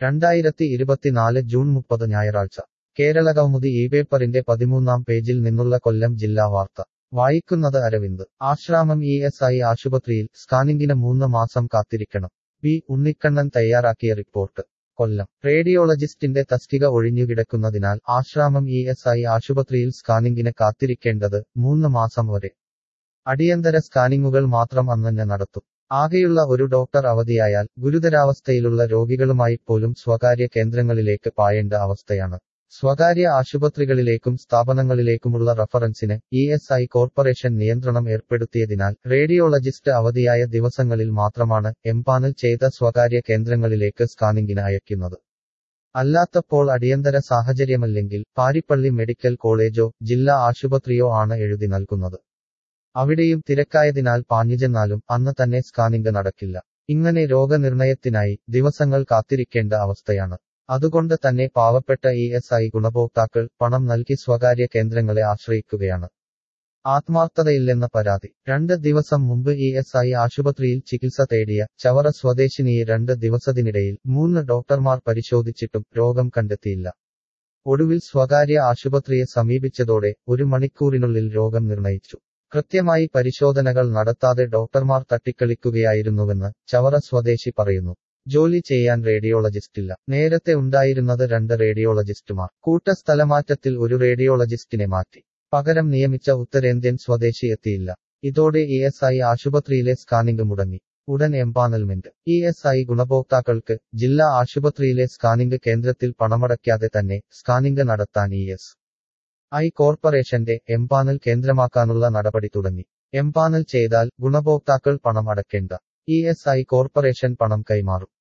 രണ്ടായിരത്തി ഇരുപത്തിനാല് ജൂൺ മുപ്പത് ഞായറാഴ്ച കേരളകൗമുദി ഈ പേപ്പറിന്റെ പതിമൂന്നാം പേജിൽ നിന്നുള്ള കൊല്ലം ജില്ലാ വാർത്ത വായിക്കുന്നത് Aravind Asramam E S I ആശുപത്രിയിൽ സ്കാനിംഗിന് മൂന്ന് മാസം കാത്തിരിക്കണം ബി ഉണ്ണിക്കണ്ണൻ തയ്യാറാക്കിയ റിപ്പോർട്ട് കൊല്ലം റേഡിയോളജിസ്റ്റിന്റെ തസ്തിക ഒഴിഞ്ഞുകിടക്കുന്നതിനാൽ ആശ്രാമം ഇ എസ് ഐ ആശുപത്രിയിൽ സ്കാനിംഗിന് കാത്തിരിക്കേണ്ടത് മൂന്ന് മാസം വരെ അടിയന്തര സ്കാനിംഗുകൾ മാത്രം അന്നന്നെ നടത്തും ആകെയുള്ള ഒരു ഡോക്ടർ അവധിയായാൽ ഗുരുതരാവസ്ഥയിലുള്ള രോഗികളുമായി പോലും സ്വകാര്യ കേന്ദ്രങ്ങളിലേക്ക് പായേണ്ട അവസ്ഥയാണ് സ്വകാര്യ ആശുപത്രികളിലേക്കും സ്ഥാപനങ്ങളിലേക്കുമുള്ള റഫറൻസിന് ഇ എസ് ഐ കോർപ്പറേഷൻ നിയന്ത്രണം ഏർപ്പെടുത്തിയതിനാൽ റേഡിയോളജിസ്റ്റ് അവധിയായ ദിവസങ്ങളിൽ മാത്രമാണ് എംപാനൽ ചെയ്ത സ്വകാര്യ കേന്ദ്രങ്ങളിലേക്ക് സ്കാനിംഗിന് അയക്കുന്നത് അല്ലാത്തപ്പോൾ അടിയന്തര സാഹചര്യമല്ലെങ്കിൽ പാരിപ്പള്ളി മെഡിക്കൽ കോളേജോ ജില്ലാ ആശുപത്രിയോ ആണ് എഴുതി നൽകുന്നത് അവിടെയും തിരക്കായതിനാൽ പാഞ്ഞുചെന്നാലും അന്ന് തന്നെ സ്കാനിംഗ് നടക്കില്ല ഇങ്ങനെ രോഗനിർണയത്തിനായി ദിവസങ്ങൾ കാത്തിരിക്കേണ്ട അവസ്ഥയാണ് അതുകൊണ്ട് തന്നെ പാവപ്പെട്ട ഇ എസ് ഐ ഗുണഭോക്താക്കൾ പണം നൽകി സ്വകാര്യ കേന്ദ്രങ്ങളെ ആശ്രയിക്കുകയാണ് ആത്മാർത്ഥതയില്ലെന്ന പരാതി രണ്ട് ദിവസം മുമ്പ് ഇ എസ് ഐ ആശുപത്രിയിൽ ചികിത്സ തേടിയ ചവറ സ്വദേശിനിയെ രണ്ട് ദിവസത്തിനിടയിൽ മൂന്ന് ഡോക്ടർമാർ പരിശോധിച്ചിട്ടും രോഗം കണ്ടെത്തിയില്ല ഒടുവിൽ സ്വകാര്യ ആശുപത്രിയെ സമീപിച്ചതോടെ ഒരു മണിക്കൂറിനുള്ളിൽ രോഗം നിർണയിച്ചു കൃത്യമായി പരിശോധനകൾ നടത്താതെ ഡോക്ടർമാർ തട്ടിക്കളിക്കുകയായിരുന്നുവെന്ന് ചവറ സ്വദേശി പറയുന്നു ജോലി ചെയ്യാൻ റേഡിയോളജിസ്റ്റില്ല നേരത്തെ ഉണ്ടായിരുന്നത് രണ്ട് റേഡിയോളജിസ്റ്റുമാർ കൂട്ട സ്ഥലമാറ്റത്തിൽ ഒരു റേഡിയോളജിസ്റ്റിനെ മാറ്റി പകരം നിയമിച്ച ഉത്തരേന്ത്യൻ സ്വദേശി എത്തിയില്ല ഇതോടെ ഇ എസ് ഐ ആശുപത്രിയിലെ സ്കാനിംഗ് മുടങ്ങി ഉടൻ എംപാനൽമെന്റ് ഇ എസ് ഐ ഗുണഭോക്താക്കൾക്ക് ജില്ലാ ആശുപത്രിയിലെ സ്കാനിംഗ് കേന്ദ്രത്തിൽ പണമടയ്ക്കാതെ തന്നെ സ്കാനിംഗ് നടത്താൻ ഇ എസ് ഐ കോർപ്പറേഷന്റെ എംപാനൽ കേന്ദ്രമാക്കാനുള്ള നടപടി തുടങ്ങി എംപാനൽ ചെയ്താൽ ഗുണഭോക്താക്കൾ പണം അടയ്ക്കേണ്ട ഇ എസ് ഐ കോർപ്പറേഷൻ പണം കൈമാറും